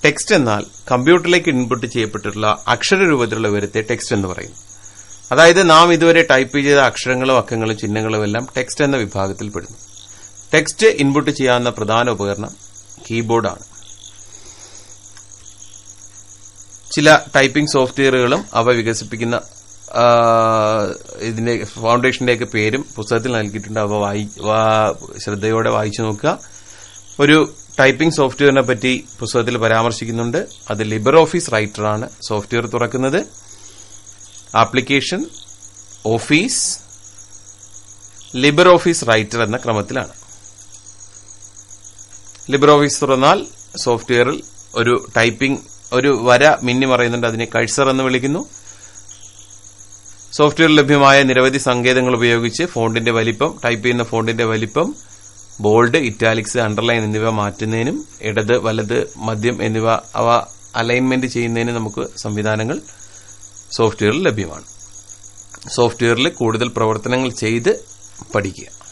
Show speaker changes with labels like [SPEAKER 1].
[SPEAKER 1] text എന്നാൽ കമ്പ്യൂട്ടറിലേക്ക് input ചെയ്യപ്പെട്ടിട്ടുള്ള അക്ഷര രൂപത്തിലുള്ള വിവരത്തെ ടെക്സ്റ്റ് എന്ന് പറയുന്നു അതായത് നാം ഇതുവരെ ടൈപ്പ് ചെയ്ത അക്ഷരങ്ങളും അക്കങ്ങളും ചിഹ്നങ്ങളും എല്ലാം ടെക്സ്റ്റ് എന്ന വിഭാഗത്തിൽ പെടുന്നു ടെക്സ്റ്റ് ഇൻപുട്ട് ചെയ്യാവുന്ന പ്രധാന ഉപകരണം കീബോർഡാണ് ചില ടൈപ്പിംഗ് സോഫ്റ്റ്വെയറുകളും അവ വികസിപ്പിക്കുന്ന ആ, ഇതിന്റെ ഫൗണ്ടേഷന്റെയൊക്കെ പേരും പുസ്തകത്തിൽ നൽകിയിട്ടുണ്ട് അവ വായി വാ- ശ്രദ്ധയോടെ വായിച്ചു നോക്കുക ഒരു ടൈപ്പിംഗ് സോഫ്റ്റ്വെയറിനെ പറ്റി പുസ്തകത്തിൽ പരാമർശിക്കുന്നുണ്ട് അത് ലിബർ ഓഫീസ് റൈറ്ററാണ് സോഫ്റ്റ്വെയർ തുറക്കുന്നത് application office Libre Office Writer എന്ന ക്രമത്തിലാണ് ലിബർ ഓഫീസ് തുറന്നാൽ സോഫ്റ്റ്വെയറിൽ ഒരു ടൈപ്പിംഗ് ഒരു വര മിന്നി മറയുന്നുണ്ട് അതിനെ കഴ്സർ എന്ന് വിളിക്കുന്നു സോഫ്റ്റ്വെയറിൽ ലഭ്യമായ നിരവധി സങ്കേതങ്ങൾ ഉപയോഗിച്ച് ഫോണ്ടിന്റെ വലിപ്പം ടൈപ്പ് ചെയ്യുന്ന ഫോണ്ടിന്റെ വലിപ്പം ബോൾഡ് ഇറ്റാലിക്സ് അണ്ടർലൈൻ എന്നിവ മാറ്റുന്നതിനും ഇടത് വലത് മദ്യം എന്നിവ അവ അലൈൻമെന്റ് ചെയ്യുന്നതിനും നമുക്ക് സംവിധാനങ്ങൾ സോഫ്റ്റ്വെയറിൽ ലഭ്യമാണ് സോഫ്റ്റ്വെയറിൽ കൂടുതൽ പ്രവർത്തനങ്ങൾ ചെയ്ത് പഠിക്കുക